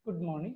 Good morning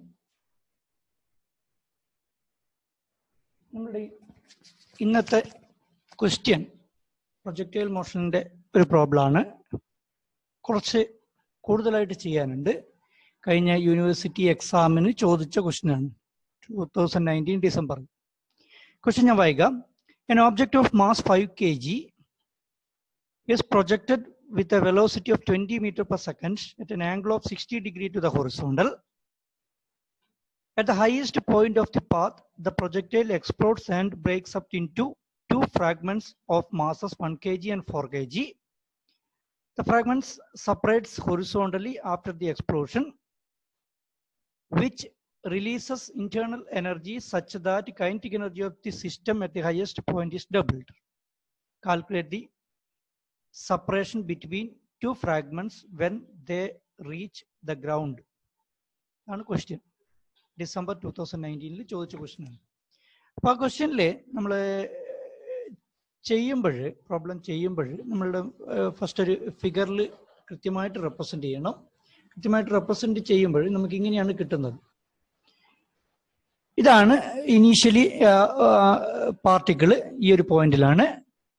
നമ്മുടെ ഈ ഇന്നത്തെ ക്വസ്റ്റ്യൻ പ്രൊജക്റ്റൈൽ മോഷൻ്റെ ഒരു പ്രോബ്ലമാണ് കുറച്ച് കൂടുതലായിട്ട് ചെയ്യാനുണ്ട് കഴിഞ്ഞ യൂണിവേഴ്സിറ്റി എക്സാമിന് ചോദിച്ച ക്വസ്റ്റ്യനാണ് two thousand nineteen December question ഞാൻ വായിക്കാം an object of mass five K G is projected with a velocity of 20 meter per second at an angle of 60 degree to the horizontal. At the highest point of the path, the projectile explodes and breaks up into two fragments of masses 1 kg and 4 kg. The fragments separates horizontally after the explosion, which releases internal energy such that kinetic energy of the system at the highest point is doubled. Calculate the separation between two fragments when they reach the ground ആണ് question December two thousand നയൻറ്റീനിൽ ചോദിച്ച question ആണ് അപ്പോൾ ആ ക്വസ്റ്റ്യനിൽ നമ്മൾ ചെയ്യുമ്പോൾ problem ചെയ്യുമ്പോൾ നമ്മളുടെ ഫസ്റ്റ് ഒരു ഫിഗറിൽ കൃത്യമായിട്ട് റെപ്രസെൻ്റ് ചെയ്യണം കൃത്യമായിട്ട് റെപ്രസെൻ്റ് ചെയ്യുമ്പോൾ നമുക്ക് ഇങ്ങനെയാണ് കിട്ടുന്നത് ഇതാണ് ഇനീഷ്യലി പാർട്ടിക്കിൾ ഈ ഒരു പോയിന്റിലാണ്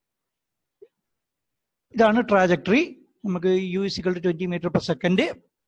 ഇതാണ് ട്രാജക്ടറി നമുക്ക് U is equal to twenty metre per second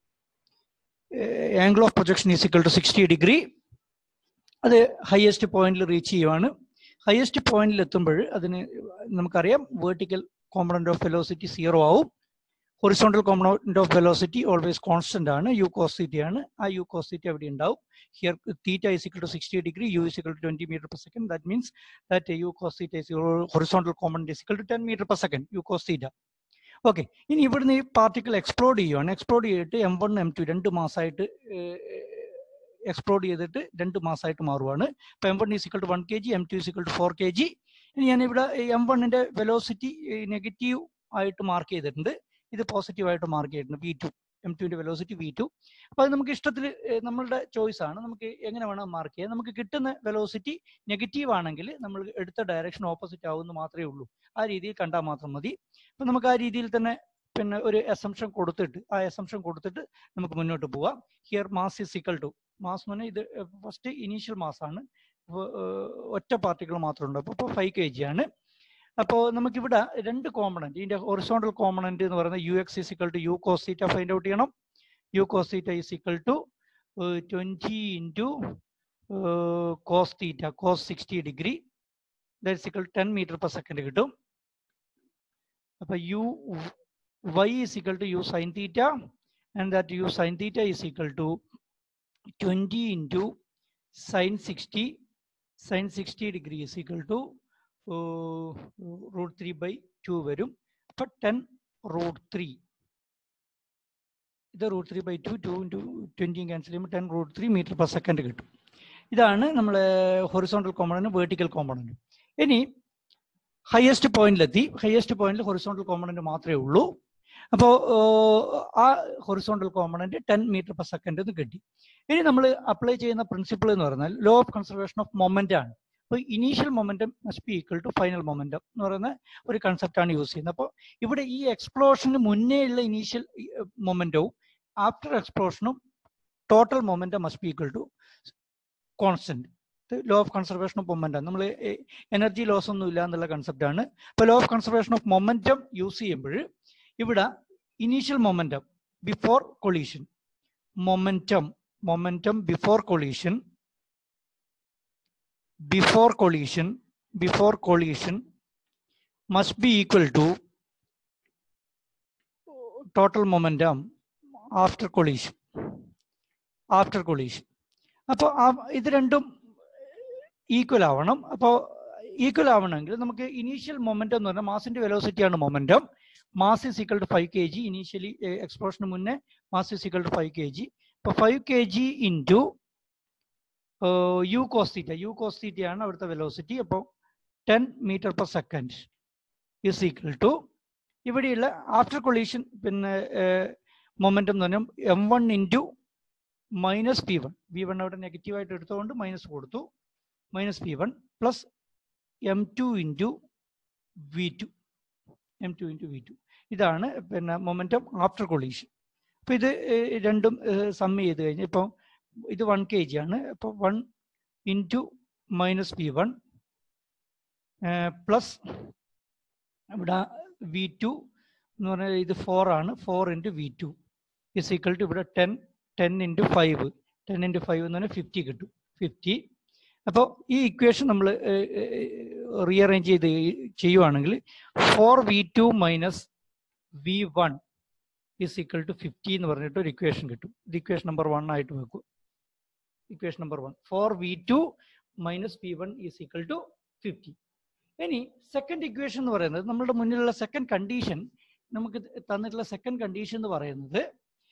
angle of projection is equal to sixty degree അത് ഹയസ്റ്റ് പോയിന്റിൽ റീച്ച് ചെയ്യുവാണ് ഹയസ്റ്റ് പോയിന്റിൽ എത്തുമ്പോൾ അതിന് നമുക്കറിയാം vertical component of velocity zero ആവും horizontal component of velocity always constant ആണ് യു കോസിറ്റി ആണ് ആ യു കോസിറ്റി അവിടെ ഉണ്ടാവും here theta is equal to sixty degree U is equal to twenty metre per second that means that U cos theta is horizontal component is equal to ten metre per second U cos theta okay ഇനി ഇവിടുന്ന് ഈ particle explode ചെയ്യുവാണ് explode ചെയ്തിട്ട് M one M two രണ്ട് മാസമായിട്ട് explode ചെയ്തിട്ട് രണ്ട് മാസമായിട്ട് മാറുവാണ് ഇപ്പൊ M one is equal to one K G M two is equal to four K G ഇനി ഞാൻ ഇവിടെ എം വണ്ണിന്റെ വെലോസിറ്റി നെഗറ്റീവ് ആയിട്ട് മാർക്ക് ചെയ്തിട്ടുണ്ട് ഇത് പോസിറ്റീവ് ആയിട്ട് മാർക്ക് ചെയ്തിട്ടുണ്ട് വി ടു എം ടുവിന്റെ വെലോസിറ്റി വി ടു അപ്പൊ അത് നമുക്ക് ഇഷ്ടത്തിൽ നമ്മളുടെ ചോയ്സ് ആണ് നമുക്ക് എങ്ങനെ വേണം മാർക്ക് ചെയ്യാം നമുക്ക് കിട്ടുന്ന വെലോസിറ്റി നെഗറ്റീവ് ആണെങ്കിൽ നമ്മൾ എടുത്ത ഡയറക്ഷൻ ഓപ്പോസിറ്റ് ആവുമെന്ന് മാത്രമേ ഉള്ളൂ ആ രീതിയിൽ കണ്ടാൽ മാത്രം മതി അപ്പൊ നമുക്ക് ആ രീതിയിൽ തന്നെ പിന്നെ ഒരു എസംഷൻ കൊടുത്തിട്ട് ആ എസംഷൻ കൊടുത്തിട്ട് നമുക്ക് മുന്നോട്ട് പോവാം here mass is equal to mass എന്ന് പറഞ്ഞാൽ ഇത് ഫസ്റ്റ് ഇനീഷ്യൽ മാസ് ആണ് ഒറ്റ പാർട്ടികൾ മാത്രമേ ഉണ്ട് അപ്പോൾ ഫൈവ് കെ ജി ആണ് അപ്പോൾ നമുക്കിവിടെ രണ്ട് കോമ്പണന്റ് ഇതിന്റെ ഹൊറിസോണ്ടൽ കോമ്പണന്റ് എന്ന് പറയുന്നത് U X is equal to U cos theta find out ചെയ്യണം U cos theta is equal to twenty into cos theta cos sixty degree that's equal ten metre per second കിട്ടും അപ്പൊ U Y is equal to U sine theta and that U sine theta is equal to twenty into sine sixty sine sixty degree is equal to root three by two വരും അപ്പൊ ten root three ഇത് root three by two two into ട്വൻറ്റിയും cancel ചെയ്യുമ്പോൾ ten root three metre per second കിട്ടും ഇതാണ് നമ്മൾ horizontal component vertical component ഇനി highest പോയിന്റിലെത്തി highest പോയിന്റിൽ ഹൊറിസോണ്ടൽ കോമ്പണന്റ് മാത്രമേ ഉള്ളൂ അപ്പോൾ ആ horizontal component ten metre per second എന്ന് കിട്ടി ഇനി നമ്മൾ അപ്ലൈ ചെയ്യുന്ന പ്രിൻസിപ്പിൾ എന്ന് പറഞ്ഞാൽ law of conservation of moment ആണ് അപ്പോൾ initial momentum must be equal to final momentum എന്ന് പറയുന്ന ഒരു കൺസെപ്റ്റ് ആണ് യൂസ് ചെയ്യുന്നത് അപ്പോൾ ഇവിടെ ഈ എക്സ്പ്ലോഷന് മുന്നേ ഉള്ള ഇനീഷ്യൽ മൊമെന്റവും ആഫ്റ്റർ എക്സ്പ്ലോഷനും total momentum must be equal to constant law of conservation of momentum നമ്മൾ എനർജി ലോസ് ഒന്നും ഇല്ല എന്നുള്ള കൺസെപ്റ്റ് ആണ് അപ്പോൾ law of conservation of momentum use ചെയ്യുമ്പോൾ ഇവിടെ initial momentum before collision momentum momentum before collision before collision before collision must be equal to total momentum after collision after collision അപ്പോൾ ഇത് രണ്ടും ഈക്വൽ ആവണം അപ്പോൾ ഈക്വൽ ആവണമെങ്കിൽ നമുക്ക് ഇനീഷ്യൽ മൊമെന്റം എന്ന് പറഞ്ഞാൽ മാസിന്റെ വെലോസിറ്റി ആണ് momentum mass is equal to five K G initially എക്സ്പ്ലോഷന് മുന്നേ mass is equal to five K G ഇപ്പോൾ five K G into U cos theta U cos theta ആണ് അവിടുത്തെ വെലോസിറ്റി അപ്പോൾ ten metre per second is equal to ഇവിടെയുള്ള after collision പിന്നെ momentum എന്ന് പറഞ്ഞാൽ M one into minus P one V one അവിടെ നെഗറ്റീവായിട്ട് എടുത്തുകൊണ്ട് മൈനസ് കൊടുത്തു minus P one plus M two into V two M two into V two ഇതാണ് പിന്നെ മൊമെന്റം ആഫ്റ്റർ കൊളീഷൻ അപ്പൊ ഇത് ഏഹ്, രണ്ടും സം ചെയ്ത് കഴിഞ്ഞ് ഇപ്പം ഇത് വൺ കെ ജി ആണ് അപ്പോൾ one into minus V one plus ഇവിടെ വി ടു എന്ന് പറഞ്ഞാൽ ഇത് ഫോർ ആണ് four into V two is equal to ഇവിടെ ten ten into five ten into five എന്ന് പറഞ്ഞാൽ ഫിഫ്റ്റി കിട്ടും ഫിഫ്റ്റി അപ്പോൾ ഈ ഇക്വേഷൻ നമ്മൾ റീഅറേഞ്ച് ചെയ്ത് ചെയ്യുവാണെങ്കിൽ four V two minus V one is equal to fifty എന്ന് പറഞ്ഞിട്ട് ഒരു ഇക്വേഷൻ കിട്ടും ഇത് ഇക്വേഷൻ നമ്പർ വൺ ആയിട്ട് വെക്കും equation number one four V two minus V one is equal to fifty ഇനി സെക്കൻഡ് ഇക്വേഷൻ എന്ന് പറയുന്നത് നമ്മുടെ മുന്നിലുള്ള സെക്കൻഡ് കണ്ടീഷൻ നമുക്ക് തന്നിട്ടുള്ള സെക്കൻഡ് കണ്ടീഷൻ എന്ന് പറയുന്നത്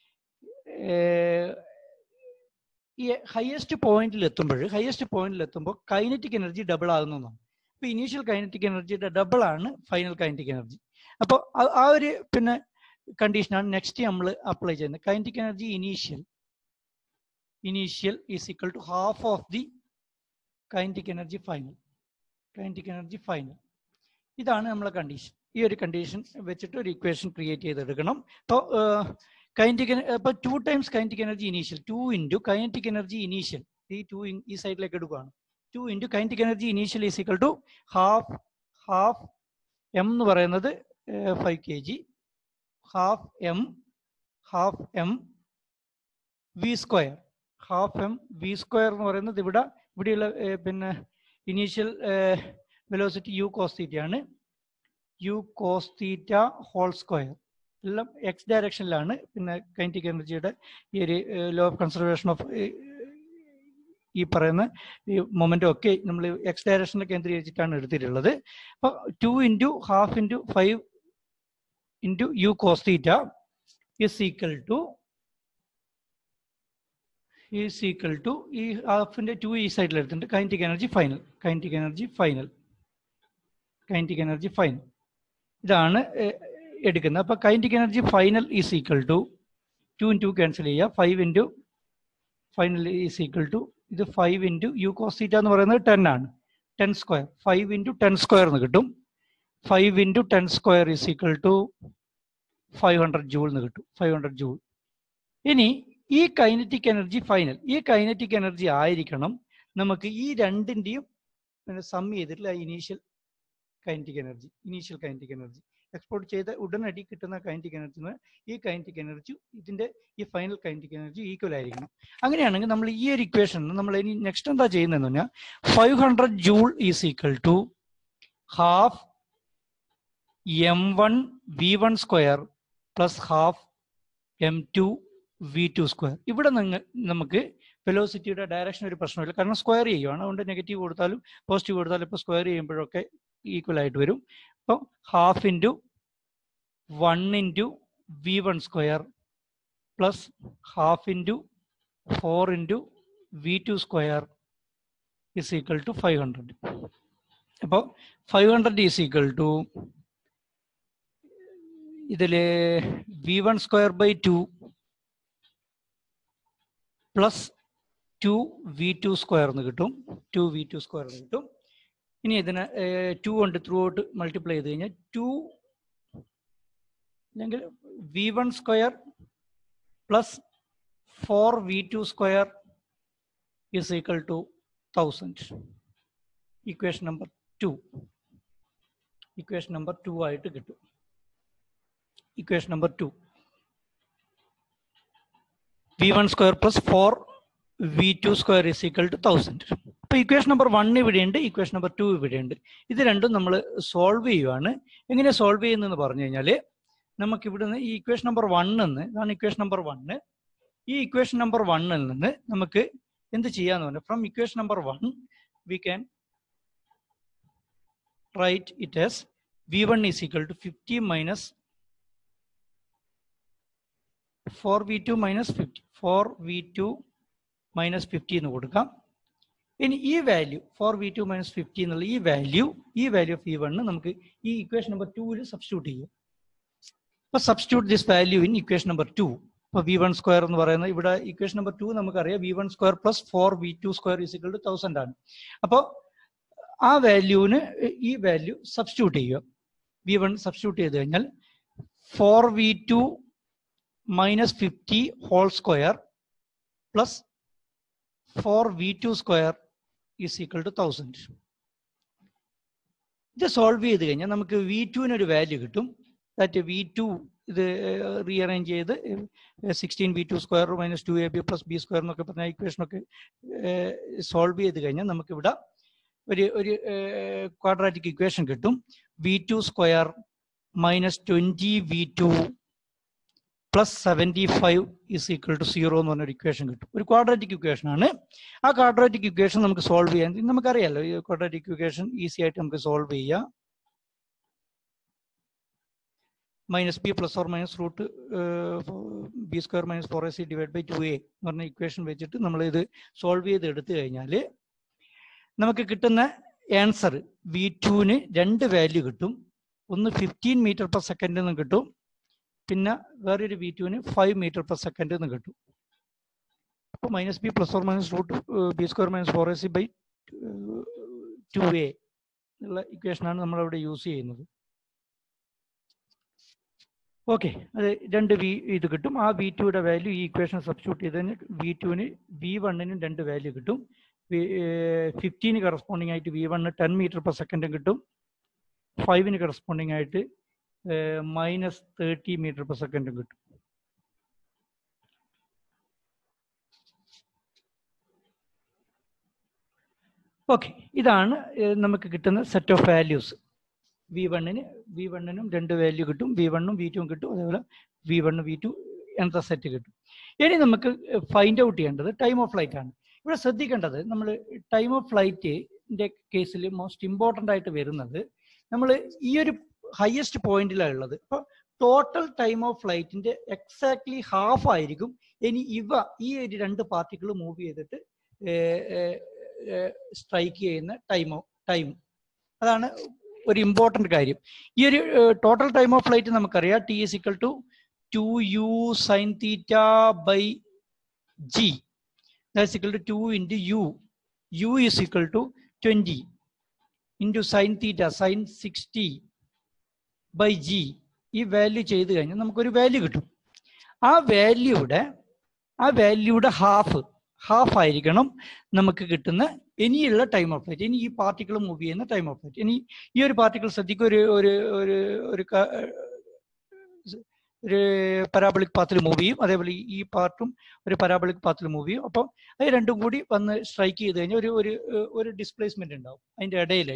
ഈ ഹയസ്റ്റ് പോയിന്റിൽ എത്തുമ്പോൾ ഹയസ്റ്റ് പോയിന്റിൽ എത്തുമ്പോൾ കൈനറ്റിക് എനർജി ഡബിൾ ആകുന്നതാണ് ഇപ്പൊ ഇനീഷ്യൽ കൈനറ്റിക് എനർജിയുടെ ഡബിൾ ആണ് ഫൈനൽ കൈനറ്റിക് എനർജി അപ്പോൾ ആ ഒരു പിന്നെ കണ്ടീഷനാണ് നെക്സ്റ്റ് നമ്മൾ അപ്ലൈ ചെയ്യുന്നത് kinetic energy initial initial is equal to half of the kinetic energy final kinetic energy final ഇതാണ് നമ്മളെ കണ്ടീഷൻ ഈ ഒരു കണ്ടീഷൻ വെച്ചിട്ട് ഒരു ഇക്വേഷൻ ക്രിയേറ്റ് ചെയ്തെടുക്കണം അപ്പോൾ കൈനറ്റിക് ഇപ്പോൾ two times kinetic energy initial two into kinetic energy initial ഈ ടു ഈ സൈഡിലേക്ക് എടുക്കുകയാണ് two into kinetic energy initial is equal to half half M എന്ന് പറയുന്നത് five K G half M half M V square half M V square എന്ന് പറയുന്നത് ഇവിടെ ഇവിടെയുള്ള പിന്നെ initial velocity U cos theta ആണ് U cos theta whole square എല്ലാം X ഡയറക്ഷനിലാണ് പിന്നെ കൈനറ്റിക് എനർജിയുടെ ഈ ഒരു ലോ ഓഫ് കൺസർവേഷൻ ഓഫ് ഈ പറയുന്ന ഈ മൊമെന്റും ഒക്കെ നമ്മൾ എക്സ് ഡയറക്ഷനിൽ കേന്ദ്രീകരിച്ചിട്ടാണ് എടുത്തിട്ടുള്ളത് അപ്പോൾ two into half into five into U cos theta is equal to is equal to ഈ ഹാഫിന്റെ ടു ഈ സൈഡിൽ എടുത്തിട്ടുണ്ട് kinetic energy final kinetic energy final kinetic energy final ഇതാണ് എടുക്കുന്നത് അപ്പൊ kinetic energy final is equal to two in two cancel ചെയ്യുക five into final is equal to ഇത് ഫൈവ് ഇൻറ്റു യു കോസ്റ്റീറ്റ എന്ന് പറയുന്നത് ടെൻ ആണ് ten square five into ten square എന്ന് കിട്ടും five into ten square is equal to five hundred joule എന്ന് കിട്ടും five hundred joule ഇനി ഈ കൈനറ്റിക് എനർജി ഫൈനൽ ഈ കൈനറ്റിക് എനർജി ആയിരിക്കണം നമുക്ക് ഈ രണ്ടിന്റെയും പിന്നെ സം ചെയ്തിട്ടുള്ള initial kinetic energy initial kinetic energy export ചെയ്ത ഉടനടി കിട്ടുന്ന കൈനറ്റിക് എനർജി ഈ കൈനറ്റിക് എനർജി ഇതിന്റെ ഈ ഫൈനൽ കൈനറ്റിക് എനർജി ഈക്വൽ ആയിരിക്കണം അങ്ങനെയാണെങ്കിൽ നമ്മൾ ഈ ഒരു ഇക്വേഷൻ നമ്മൾ ഇനി നെക്സ്റ്റ് എന്താ ചെയ്യുന്നതെന്ന് പറഞ്ഞാൽ five hundred joule is equal to half M one V one square plus half M two V two square ഇവിടെ നിങ്ങൾ നമുക്ക് വെലോസിറ്റിയുടെ ഡയറക്ഷൻ ഒരു പ്രശ്നമില്ല കാരണം സ്ക്വയർ ചെയ്യുവാണ് അതുകൊണ്ട് നെഗറ്റീവ് കൊടുത്താലും പോസിറ്റീവ് കൊടുത്താലും ഇപ്പോൾ സ്ക്വയർ ചെയ്യുമ്പോഴൊക്കെ ഈക്വൽ ആയിട്ട് വരും അപ്പോൾ half into one into V one square plus half into four into V two square is equal to five hundred അപ്പോൾ five hundred is equal to ഇതിൽ V one square by two plus two V two square എന്ന് കിട്ടും to V two square എന്ന് കിട്ടും ഇനി ഇതിന് to കൊണ്ട് through out multiply ചെയ്ത് കഴിഞ്ഞാൽ ടു അല്ലെങ്കിൽ V one square plus four V two square is equal to thousand equation number two equation number two ആയിട്ട് കിട്ടും equation number two V one square plus four V two square is equal to thousand അപ്പൊ equation number one ഇവിടെയുണ്ട് equation number two ഇവിടെയുണ്ട് ഇത് രണ്ടും നമ്മൾ solve ചെയ്യുവാണ് എങ്ങനെ സോൾവ് ചെയ്യുന്നതെന്ന് പറഞ്ഞു കഴിഞ്ഞാൽ നമുക്ക് ഇവിടുന്ന് ഈ ഇക്വേഷൻ നമ്പർ വണ്ണിൽ നിന്ന് ഇതാണ് ഇക്വേഷൻ നമ്പർ വണ്ണ് ഈ ഇക്വേഷൻ നമ്പർ വണ്ണിൽ നിന്ന് നമുക്ക് എന്ത് ചെയ്യാന്ന് പറഞ്ഞാൽ from equation number one V can write it as V one is equal to fifty minus four V two minus fifty four V two minus fifty എന്ന് കൊടുക്കാം ഇനി ഈ value four V two minus fifty എന്നുള്ള ഈ value ഈ value of E one നമുക്ക് ഈ equation number ടൂവിൽ സബ്സ്റ്റിറ്റ്യൂട്ട് ചെയ്യും അപ്പൊ substitute this value in equation number two ഇപ്പൊ വി വൺ സ്ക്വയർ എന്ന് പറയുന്നത് ഇവിടെ ഇക്വേഷൻ നമ്പർ ടു നമുക്കറിയാം V one square plus four V two square is equal to thousand ആണ് അപ്പോൾ ആ വാല്യൂവിന് ഈ വാല്യൂ സബ്സ്റ്റിറ്റ്യൂട്ട് ചെയ്യുക വി വൺ സബ്സ്റ്റിറ്റ്യൂട്ട് ചെയ്ത് കഴിഞ്ഞാൽ four V two minus fifty whole square plus four V two square is equal to thousand ഇത് solve ചെയ്ത് കഴിഞ്ഞാൽ നമുക്ക് വി ടുവിന് ഒരു വാല്യൂ കിട്ടും ദാറ്റ് വി ടു ഇത് റീഅറേഞ്ച് ചെയ്ത് sixteen B two square minus two A B plus B square എന്നൊക്കെ പറഞ്ഞ ഇക്വേഷനൊക്കെ സോൾവ് ചെയ്ത് കഴിഞ്ഞാൽ നമുക്കിവിടെ ഒരു ഒരു ക്വാഡ്രാറ്റിക് ഇക്വേഷൻ കിട്ടും V two square minus twenty V two plus seventy five is equal to zero എന്ന് പറഞ്ഞൊരു ഇക്വേഷൻ കിട്ടും ഒരു ക്വാഡ്രാറ്റിക് ഇക്വേഷൻ ആണ് ആ ക്വാഡ്രാറ്റിക് ഇക്വേഷൻ നമുക്ക് സോൾവ് ചെയ്യാൻ നമുക്കറിയാലോ ഈ ക്വാഡ്രാറ്റിക് ഇക്വേഷൻ ഈസി ആയിട്ട് നമുക്ക് സോൾവ് ചെയ്യാം minus B plus or minus root B square minus four A C divide by two A എന്ന് പറഞ്ഞ ഇക്വേഷൻ വെച്ചിട്ട് നമ്മൾ ഇത് സോൾവ് ചെയ്ത് എടുത്തു കഴിഞ്ഞാൽ നമുക്ക് കിട്ടുന്ന ആൻസർ വി ടുവിന് രണ്ട് വാല്യൂ കിട്ടും ഒന്ന് ഫിഫ്റ്റീൻ മീറ്റർ പെർ സെക്കൻഡ് എന്ന് കിട്ടും പിന്നെ വേറൊരു വി ടുവിന് ഫൈവ് മീറ്റർ പെർ സെക്കൻഡ് എന്ന് കിട്ടും അപ്പോൾ minus B plus or minus root B square minus four A C by two A എന്നുള്ള ഇക്വേഷനാണ് നമ്മളവിടെ യൂസ് ചെയ്യുന്നത് ഓക്കെ അത് രണ്ട് വി ഇത് കിട്ടും ആ വി ടുയുടെ വാല്യൂ ഈ ഇക്വേഷൻ സബ്സ്റ്റിറ്റ്യൂട്ട് ചെയ്തതിന് വി ടുവിന് വി വണ്ണിനും രണ്ട് വാല്യൂ കിട്ടും ഫിഫ്റ്റീന് കറസ്പോണ്ടിങ് ആയിട്ട് V one ten metre per സെക്കൻഡും കിട്ടും ഫൈവിന് കറസ്പോണ്ടിങ് ആയിട്ട് മൈനസ് തേർട്ടി മീറ്റർ പെർ സെക്കൻഡും കിട്ടും ഓക്കെ ഇതാണ് നമുക്ക് കിട്ടുന്ന സെറ്റ് ഓഫ് വാല്യൂസ് വി വണ്ണിന് വി വണ്ണിനും രണ്ട് വാല്യൂ കിട്ടും വി വണ്ണും വി ടുവും കിട്ടും അതേപോലെ വി വണ്ണ് വി ടു എന്ന സെറ്റ് കിട്ടും ഇനി നമുക്ക് ഫൈൻഡ് ഔട്ട് ചെയ്യേണ്ടത് ടൈം ഓഫ് ഫ്ലൈറ്റ് ആണ് ഇവിടെ ശ്രദ്ധിക്കേണ്ടത് നമ്മൾ ടൈം ഓഫ് ഫ്ലൈറ്റിന്റെ കേസിൽ മോസ്റ്റ് ഇമ്പോർട്ടൻ്റ് ആയിട്ട് വരുന്നത് നമ്മൾ ഈ ഒരു ഹയസ്റ്റ് പോയിന്റിലാണ് ഉള്ളത് അപ്പോൾ ടോട്ടൽ ടൈം ഓഫ് ഫ്ലൈറ്റിന്റെ എക്സാക്ട്ലി ഹാഫ് ആയിരിക്കും ഇനി ഇവ ഈ ഒരു രണ്ട് പാർട്ടിക്കിൾ മൂവ് ചെയ്തിട്ട് സ്ട്രൈക്ക് ചെയ്യുന്ന ടൈം ടൈം അതാണ് ഒരു ഇമ്പോർട്ടൻ്റ് കാര്യം ഈ ഒരു ടോട്ടൽ ടൈം ഓഫ് ഫ്ലൈറ്റ് നമുക്കറിയാം T is equal to two U sine theta by G that's equal to two into U U is equal to twenty into sine theta sine sixty by G ഈ value ചെയ്ത് കഴിഞ്ഞാൽ നമുക്കൊരു value കിട്ടും ആ വാല്യൂയുടെ ആ വാല്യൂയുടെ half half ആയിരിക്കണം നമുക്ക് കിട്ടുന്ന ഇനിയുള്ള ടൈം ഓഫ് ഫ്ലൈറ്റ് ഇനി ഈ പാർട്ടിക്കിൾ മൂവ് ചെയ്യുന്ന ടൈം ഓഫ് ഫ്ലൈറ്റ് ഇനി ഈ ഒരു പാർട്ടിക്കിൾ ശ്രദ്ധിക്കും ഒരു ഒരു ഒരു ഒരു ഒരു പരാബളിക് പാത്തിൽ മൂവ് ചെയ്യും അതേപോലെ ഈ പാർട്ടും ഒരു പരാബളിക് പാത്തിൽ മൂവ് ചെയ്യും അപ്പോൾ അത് രണ്ടും കൂടി വന്ന് സ്ട്രൈക്ക് ചെയ്ത് കഴിഞ്ഞാൽ ഒരു ഒരു ഒരു ഡിസ്പ്ലേസ്മെന്റ് ഉണ്ടാവും അതിൻ്റെ ഇടയിൽ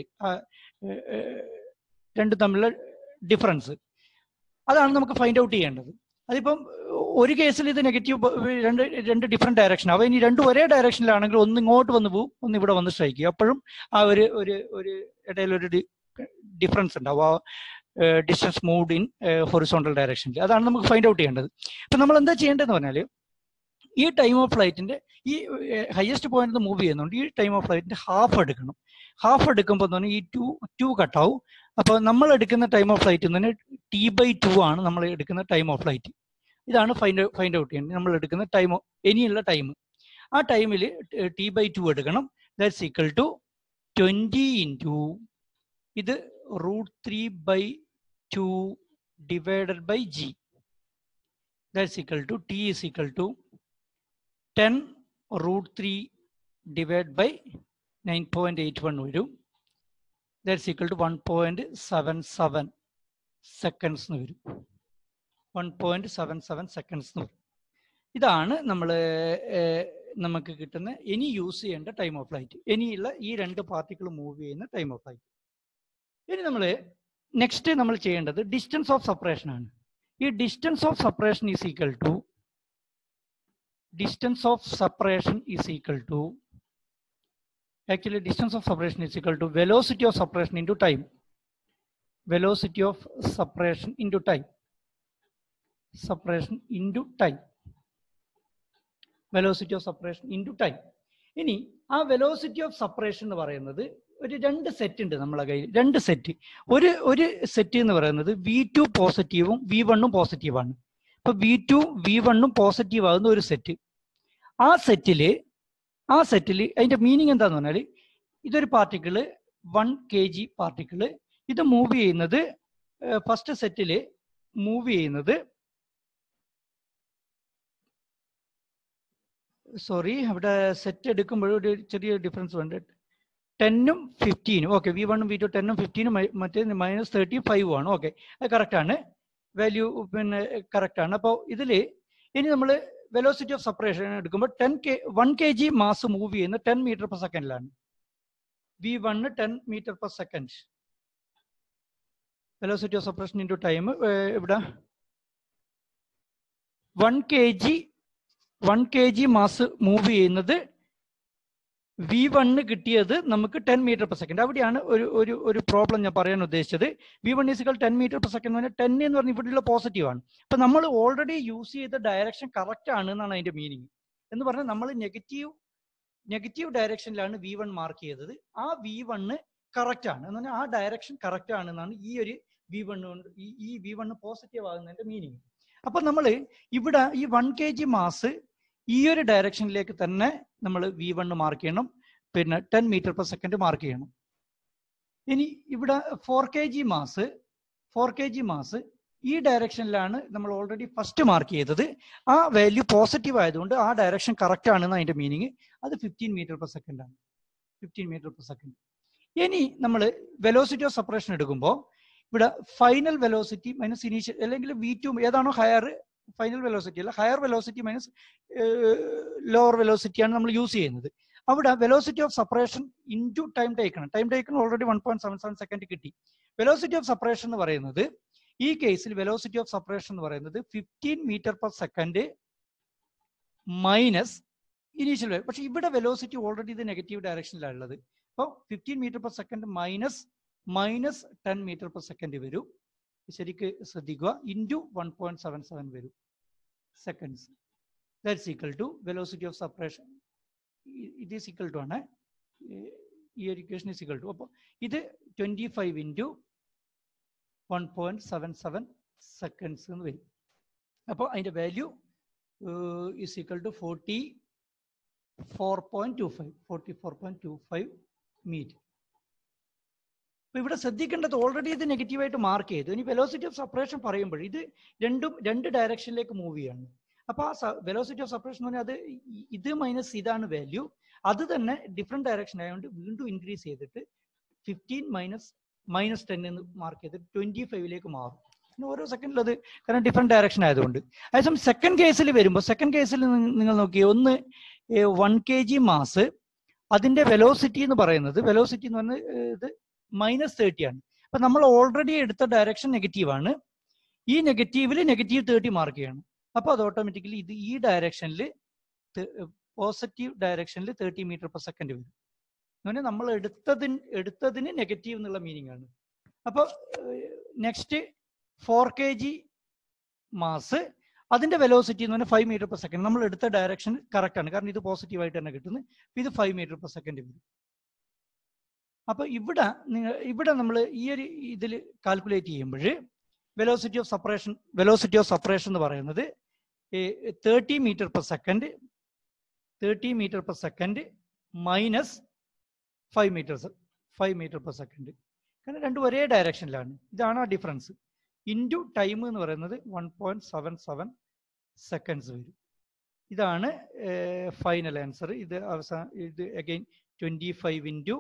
രണ്ടും തമ്മിലുള്ള ഡിഫറൻസ് അതാണ് നമുക്ക് ഫൈൻഡ് ഔട്ട് ചെയ്യേണ്ടത് അതിപ്പം ഒരു കേസിൽ ഇത് നെഗറ്റീവ് രണ്ട് രണ്ട് ഡിഫറെന്റ് ഡയറക്ഷൻ അവ ഇനി രണ്ടും ഒരേ ഡയറക്ഷനിലാണെങ്കിൽ ഒന്ന് ഇങ്ങോട്ട് വന്ന് പോകും ഒന്ന് ഇവിടെ വന്ന് സ്ട്രൈക്ക് ചെയ്യും അപ്പോഴും ആ ഒരു ഒരു ഒരു ഇടയിൽ ഒരു ഡിഫറൻസ് ഉണ്ടാവും ആ ഡിസ്റ്റൻസ് മൂവ്ഡ് ഇൻ ഹൊറിസോണ്ടൽ ഡയറക്ഷനിൽ അതാണ് നമുക്ക് ഫൈൻഡ് ഔട്ട് ചെയ്യേണ്ടത് അപ്പം നമ്മൾ എന്താ ചെയ്യേണ്ടതെന്ന് പറഞ്ഞാൽ ഈ ടൈം ഓഫ് ഫ്ലൈറ്റിന്റെ ഈ ഹയസ്റ്റ് പോയിന്റ് മൂവ് ചെയ്യുന്നുണ്ട് ഈ ടൈം ഓഫ് ഫ്ലൈറ്റിന്റെ ഹാഫ് എടുക്കണം ഹാഫ് എടുക്കുമ്പോൾ തന്നെ ഈ ടു ടു കട്ടാവും അപ്പോൾ നമ്മൾ എടുക്കുന്ന ടൈം ഓഫ് ഫ്ലൈറ്റ് തന്നെ ടി ബൈ ടു ആണ് നമ്മൾ എടുക്കുന്ന ടൈം ഓഫ് ഫ്ലൈറ്റ് ഇതാണ് ഫൈൻഡ് ഫൈൻഡ് ഔട്ട് ചെയ്യേണ്ടത് നമ്മൾ എടുക്കുന്ന ടൈം ഇനിയുള്ള ടൈം ആ ടൈമിൽ ടി ബൈ ടു എടുക്കണം that's equal to twenty into ഇത് root three by two divided by G that's equal to T is equal to ten root three divide by nine point eight one വരും that's equal to one point seven seven seconds എന്ന് വരും one point seven seven seconds എന്ന് വരും ഇതാണ് നമ്മൾ നമുക്ക് കിട്ടുന്ന ഇനി യൂസ് ചെയ്യേണ്ട ടൈം ഓഫ് ഫ്ലൈറ്റ് ഇനിയുള്ള ഈ രണ്ട് പാർട്ടിക്കിൾ മൂവ് ചെയ്യുന്ന ടൈം ഓഫ് ഫ്ലൈറ്റ് ഇനി നമ്മൾ നെക്സ്റ്റ് നമ്മൾ ചെയ്യേണ്ടത് ഡിസ്റ്റൻസ് ഓഫ് സെപ്പറേഷൻ ആണ് ഈ distance of separation is equal to distance of separation is equal to actually distance of separation is equal to velocity of separation into time velocity of separation into time separation into time velocity of separation into time ഇനി ആ velocity of separation എന്ന് പറയുന്നത് ഒരു രണ്ട് set ഉണ്ട് നമ്മളെ കയ്യിൽ രണ്ട് സെറ്റ് ഒരു ഒരു സെറ്റ് എന്ന് പറയുന്നത് വി ടു പോസിറ്റീവും വി വണ്ണും പോസിറ്റീവാണ് ഇപ്പൊ വി ടു വി വണ്ണും പോസിറ്റീവ് ആകുന്ന ഒരു സെറ്റ് ആ സെറ്റില് ആ സെറ്റിൽ അതിന്റെ മീനിങ് എന്താന്ന് പറഞ്ഞാൽ ഇതൊരു particle one K G particle ഇത് മൂവ് ചെയ്യുന്നത് ഫസ്റ്റ് സെറ്റിൽ മൂവ് ചെയ്യുന്നത് സോറി അവിടെ സെറ്റ് എടുക്കുമ്പോൾ ഒരു ചെറിയ ഡിഫറൻസ് ഉണ്ട് ടെന്നും ഫിഫ്റ്റീനും ഓക്കെ വി വണ്ണും വി ടു ടെന്നും ഫിഫ്റ്റീനും മറ്റേ മൈനസ് തേർട്ടി ഫൈവ് ആണ് ഓക്കെ അത് കറക്റ്റ് ആണ് വാല്യൂ പിന്നെ കറക്റ്റ് ആണ് അപ്പോൾ ഇതിൽ ഇനി നമ്മൾ വെലോസിറ്റി ഓഫ് സെപ്പറേഷൻ എടുക്കുമ്പോൾ ten K one K G mass move ചെയ്യുന്ന ടെൻ മീറ്റർ പെർ സെക്കൻഡിലാണ് V one ten metre per second velocity of separation into time ഇവിടെ one K G one K G mass move ചെയ്യുന്നത് V one കിട്ടിയത് നമുക്ക് ten metre per second അവിടെയാണ് ഒരു ഒരു ഒരു പ്രോബ്ലം ഞാൻ പറയാൻ ഉദ്ദേശിച്ചത് V one is equal ten metre per second പറഞ്ഞാൽ ടെൻ എന്ന് പറഞ്ഞാൽ ഇവിടെയുള്ള പോസിറ്റീവ് ആണ് അപ്പൊ നമ്മൾ ഓൾറെഡി യൂസ് ചെയ്ത ഡയറക്ഷൻ കറക്റ്റ് ആണ് എന്നാണ് അതിന്റെ മീനിങ് എന്ന് പറഞ്ഞാൽ നമ്മൾ നെഗറ്റീവ് നെഗറ്റീവ് ഡയറക്ഷനിലാണ് വി വൺ മാർക്ക് ചെയ്തത് ആ വി വണ്ണ് കറക്റ്റ് ആണ് എന്ന് പറഞ്ഞാൽ ആ ഡയറക്ഷൻ കറക്റ്റ് ആണ് എന്നാണ് ഈ ഒരു വി വൺ കൊണ്ട് ഈ ഈ വി വണ്ണ് പോസിറ്റീവ് ആകുന്നതിന്റെ മീനിങ് അപ്പൊ നമ്മൾ ഇവിടെ ഈ വൺ കെ ജി മാസ് ഈ ഒരു ഡയറക്ഷനിലേക്ക് തന്നെ നമ്മൾ വി വണ്ണ് മാർക്ക് ചെയ്യണം പിന്നെ ten metre per second mark ചെയ്യണം ഇനി ഇവിടെ four K G mass four K G mass ഈ ഡയറക്ഷനിലാണ് നമ്മൾ ഓൾറെഡി ഫസ്റ്റ് മാർക്ക് ചെയ്തത് ആ വാല്യൂ പോസിറ്റീവ് ആയതുകൊണ്ട് ആ ഡയറക്ഷൻ കറക്റ്റ് ആണെന്ന് അതിന്റെ മീനിങ് അത് ഫിഫ്റ്റീൻ മീറ്റർ പെർ സെക്കൻഡ് ആണ് ഫിഫ്റ്റീൻ മീറ്റർ പെർ സെക്കൻഡ് ഇനി നമ്മൾ വെലോസിറ്റി ഓഫ് സെപ്പറേഷൻ എടുക്കുമ്പോൾ ഇവിടെ ഫൈനൽ വെലോസിറ്റി മൈനസ് ഇനീഷ്യൽ അല്ലെങ്കിൽ വി ടു ഏതാണോ ഹയർ ഫൈനൽ വെലോസിറ്റി അല്ല higher velocity minus lower velocity ആണ് നമ്മൾ യൂസ് ചെയ്യുന്നത് അവിടെ velocity of separation into time ടേക്കണം time taken already one point seven seven second കിട്ടി വെലോസിറ്റി ഓഫ് സെപ്പറേഷൻ എന്ന് പറയുന്നത് ഈ കേസിൽ വെലോസിറ്റി ഓഫ് സെപ്പറേഷൻ എന്ന് പറയുന്നത് fifteen metre per second minus initial പക്ഷെ ഇവിടെ വെലോസിറ്റി ഓൾറെഡി ഇത് നെഗറ്റീവ് ഡയറക്ഷനിലാണ് ഉള്ളത് അപ്പോൾ fifteen metre per second minus minus ten metre per second വരും ശരിക്ക് ശ്രദ്ധിക്കുക into one point seven seven വരും seconds that's equal to velocity of separation ഇത് ഈസ് ഈക്വൽ ടു ആണ് ഈ ഒരു ഇക്വേഷൻ ഈസ് ഈക്വൽ ടു അപ്പോൾ ഇത് twenty five into one point seven seven seconds എന്ന് വരും അപ്പോൾ അതിൻ്റെ value is equal to forty four point two five forty four point two five metre അപ്പൊ ഇവിടെ ശ്രദ്ധിക്കേണ്ടത് ഓൾറെഡി ഇത് നെഗറ്റീവായിട്ട് മാർക്ക് ചെയ്തു ഇനി വെലോസിറ്റി ഓഫ് സെപ്പറേഷൻ പറയുമ്പോൾ ഇത് രണ്ടും രണ്ട് ഡയറക്ഷനിലേക്ക് മൂവ് ചെയ്യാണ് അപ്പൊ ആ വെലോസിറ്റി ഓഫ് സെപ്പറേഷൻ എന്ന് പറഞ്ഞാൽ അത് ഇത് മൈനസ് ഇതാണ് വാല്യൂ അത് തന്നെ ഡിഫറെന്റ് ഡയറക്ഷൻ ആയതുകൊണ്ട് വീണ്ടും ഇൻക്രീസ് ചെയ്തിട്ട് ഫിഫ്റ്റീൻ മൈനസ് മൈനസ് ടെൻ എന്ന് മാർക്ക് ചെയ്തിട്ട് ട്വന്റി ഫൈവിലേക്ക് മാറും പിന്നെ ഓരോ സെക്കൻഡിൽ അത് കാരണം ഡിഫറെന്റ് ഡയറക്ഷൻ ആയതുകൊണ്ട് അതേസമയം സെക്കൻഡ് കേസിൽ വരുമ്പോൾ സെക്കൻഡ് കേസിൽ നിങ്ങൾ നോക്കിയേ ഒന്ന് വൺ കെ ജി മാസ് അതിന്റെ വെലോസിറ്റി എന്ന് പറയുന്നത് വെലോസിറ്റി എന്ന് പറഞ്ഞാൽ ഇത് മൈനസ് തേർട്ടി ആണ് അപ്പൊ നമ്മൾ ഓൾറെഡി എടുത്ത ഡയറക്ഷൻ നെഗറ്റീവ് ആണ് ഈ നെഗറ്റീവിൽ നെഗറ്റീവ് തേർട്ടി മാർക്ക് ചെയ്യണം അപ്പൊ അത് ഓട്ടോമാറ്റിക്കലി ഇത് ഈ ഡയറക്ഷനിൽ പോസിറ്റീവ് ഡയറക്ഷനിൽ തേർട്ടി മീറ്റർ പെർ സെക്കൻഡ് വരും അങ്ങനെ നമ്മൾ എടുത്തതിന് എടുത്തതിന് നെഗറ്റീവ് എന്നുള്ള മീനിങ് ആണ് അപ്പോൾ next four K G mass അതിന്റെ വെലോസിറ്റി എന്ന് പറഞ്ഞാൽ ഫൈവ് മീറ്റർ പെർ സെക്കൻഡ് നമ്മൾ എടുത്ത ഡയറക്ഷൻ കറക്റ്റ് ആണ് കാരണം ഇത് പോസിറ്റീവ് ആയിട്ട് തന്നെ കിട്ടുന്നത് ഇത് ഫൈവ് മീറ്റർ പെർ സെക്കൻഡ് വരും അപ്പൊ ഇവിടെ നിങ്ങൾ ഇവിടെ നമ്മൾ ഈ ഒരു ഇതിൽ കാൽക്കുലേറ്റ് ചെയ്യുമ്പോൾ velocity of separation velocity of separation എന്ന് പറയുന്നത് thirty metre per second thirty metre per second minus five metre five metre per second കാരണം രണ്ടും ഒരേ ഡയറക്ഷനിലാണ് ഇതാണ് ആ ഡിഫറൻസ് ഇൻറ്റു ടൈം എന്ന് പറയുന്നത് one point seven seven seconds വരും ഇതാണ് ഫൈനൽ ആൻസർ ഇത് അവസാന ഇത് again twenty five into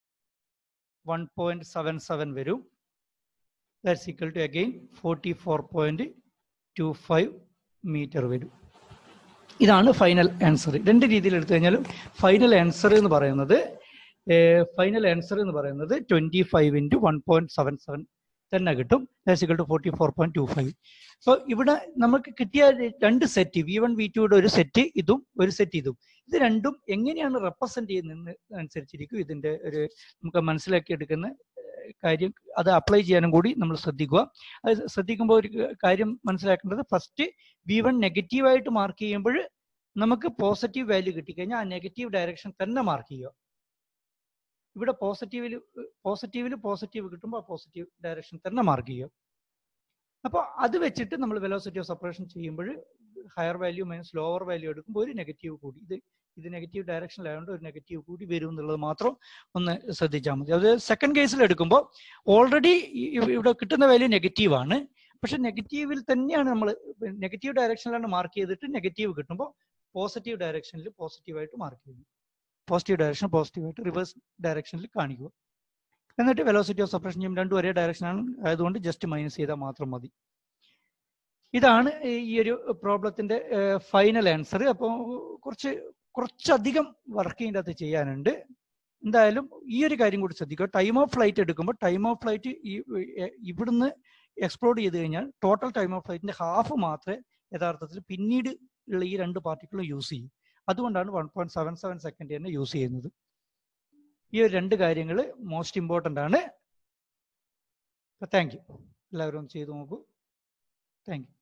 one point seven seven വരും that's equal to again forty four point two five metre വരും ഇതാണ് ഫൈനൽ ആൻസർ രണ്ട് രീതിയിൽ എടുത്തു കഴിഞ്ഞാലും ഫൈനൽ ആൻസർ എന്ന് പറയുന്നത് ഫൈനൽ ആൻസർ എന്ന് പറയുന്നത് twenty five into one point seven seven തന്നെ കിട്ടും that's equal to forty four point two five അപ്പോൾ ഇവിടെ നമുക്ക് കിട്ടിയ രണ്ട് സെറ്റ് വി വൺ വി ടുയുടെ ഒരു സെറ്റ് ഇതും ഒരു സെറ്റ് ഇതും ഇത് രണ്ടും എങ്ങനെയാണ് റെപ്രസെന്റ് ചെയ്യുന്നത് അനുസരിച്ചിരിക്കും ഇതിന്റെ ഒരു നമുക്ക് മനസ്സിലാക്കി എടുക്കുന്ന കാര്യം അത് അപ്ലൈ ചെയ്യാനും കൂടി നമ്മൾ ശ്രദ്ധിക്കുക അത് ശ്രദ്ധിക്കുമ്പോൾ ഒരു കാര്യം മനസ്സിലാക്കേണ്ടത് ഫസ്റ്റ് വി വൺ നെഗറ്റീവായിട്ട് മാർക്ക് ചെയ്യുമ്പോൾ നമുക്ക് പോസിറ്റീവ് വാല്യൂ കിട്ടിക്കഴിഞ്ഞാൽ ആ നെഗറ്റീവ് ഡയറക്ഷൻ തന്നെ മാർക്ക് ചെയ്യുക ഇവിടെ പോസിറ്റീവിൽ പോസിറ്റീവിൽ പോസിറ്റീവ് കിട്ടുമ്പോൾ ആ പോസിറ്റീവ് ഡയറക്ഷൻ തന്നെ മാർക്ക് ചെയ്യുക അപ്പോൾ അത് വെച്ചിട്ട് നമ്മൾ വെലോസിറ്റി ഓഫ് സെപ്പറേഷൻ ചെയ്യുമ്പോൾ higher value minus lower value എടുക്കുമ്പോൾ ഒരു നെഗറ്റീവ് കൂടി ഇത് ഇത് നെഗറ്റീവ് ഡയറക്ഷനിലായതുകൊണ്ട് ഒരു നെഗറ്റീവ് കൂടി വരും എന്നുള്ളത് മാത്രം ഒന്ന് ശ്രദ്ധിച്ചാൽ മതി അത് സെക്കൻഡ് കേസിൽ എടുക്കുമ്പോൾ ഓൾറെഡി ഇവിടെ കിട്ടുന്ന വാല്യൂ നെഗറ്റീവ് ആണ് പക്ഷെ നെഗറ്റീവിൽ തന്നെയാണ് നമ്മൾ നെഗറ്റീവ് ഡയറക്ഷനിലാണ് മാർക്ക് ചെയ്തിട്ട് നെഗറ്റീവ് കിട്ടുമ്പോൾ പോസിറ്റീവ് ഡയറക്ഷനിൽ പോസിറ്റീവായിട്ട് മാർക്ക് ചെയ്യുന്നു പോസിറ്റീവ് ഡയറക്ഷൻ പോസിറ്റീവായിട്ട് റിവേഴ്സ് ഡയറക്ഷനിൽ കാണിക്കുക എന്നിട്ട് വെലോസിറ്റി ഓഫ് സെപ്പറേഷൻ ചെയ്യും രണ്ടും ഒരേ ഡയറക്ഷനാണ് ആയതുകൊണ്ട് ജസ്റ്റ് മൈനസ് ചെയ്താൽ മാത്രം മതി ഇതാണ് ഈ ഒരു പ്രോബ്ലത്തിന്റെ ഫൈനൽ ആൻസർ അപ്പോൾ കുറച്ച് കുറച്ചധികം വർക്ക് ഇതിൻ്റെ അകത്ത് ചെയ്യാനുണ്ട് എന്തായാലും ഈ ഒരു കാര്യം കൂടി ശ്രദ്ധിക്കുക ടൈം ഓഫ് ഫ്ലൈറ്റ് എടുക്കുമ്പോൾ ടൈം ഓഫ് ഫ്ലൈറ്റ് ഈ എ- ഇവിടുന്ന് എക്സ്പ്ലോർ ചെയ്ത് കഴിഞ്ഞാൽ ടോട്ടൽ ടൈം ഓഫ് ഫ്ലൈറ്റിന്റെ ഹാഫ് മാത്രമേ യഥാർത്ഥത്തിൽ പിന്നീട് ഉള്ള ഈ രണ്ട് പാർട്ടിക്കിളും യൂസ് ചെയ്യും അതുകൊണ്ടാണ് one point seven seven second തന്നെ യൂസ് ചെയ്യുന്നത് ഈ ഒരു രണ്ട് കാര്യങ്ങൾ മോസ്റ്റ് ഇമ്പോർട്ടൻ്റ് ആണ് താങ്ക് യു എല്ലാവരും ഒന്ന് ചെയ്തു നോക്കൂ താങ്ക് യു